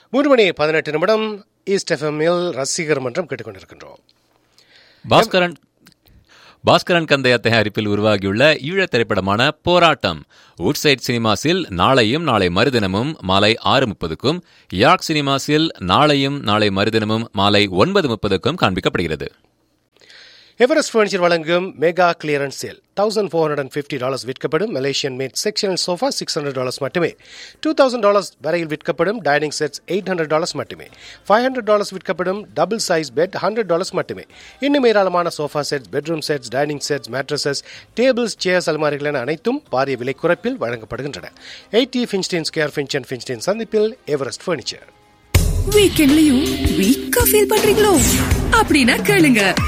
மூன்று மணி பதினெட்டு நிமிடம் ஈஸ்ட் எஃப்எம்மில் ரசிகர் மன்றம் கேட்டுக்கொண்டிருக்கின்றோம் பாஸ்கரன் பாஸ்கரன் கந்தையா தயாரிப்பில் உருவாகியுள்ள ஈழத் திரைப்படமான போராட்டம் வுட்சைட் சினிமாஸில் நாளையும் நாளை மறுதினமும் மாலை ஆறு முப்பதுக்கும் யாக் சினிமாஸில் நாளையும் நாளை மறுதினமும் மாலை ஒன்பது முப்பதுக்கும் காண்பிக்கப்படுகிறது எவரெஸ்ட் ஃபர்னிச்சர் வழங்கும் mega clearance sale thousand four hundred fifty dollars விற்கப்படும் Malaysian made sectional sofa six hundred dollars மட்டுமே டூ தௌசண்ட் டாலர்ஸ் வரையில் விற்கப்படும் dining sets eight hundred dollars மட்டுமே ஃபைவ் ஹண்ட்ரட் டாலர்ஸ் விற்கப்படும் double size bed hundred dollars மட்டுமே இன்னும் ஏராளமான sofa sets bedroom sets dining sets mattresses tables chairs அல்மாரிகள் என அனைத்தும் பாரிய விலை குறைப்பில் வழங்கப்படுகின்றன eighty Finstein square Finch and Finstein சந்திப்பில் எவரெஸ்ட் ஃபர்னிச்சர் வீக்கெண்ட்லயும் வீக்கா ஃபீல் பண்றீங்களோ அப்படின்னா கேளுங்க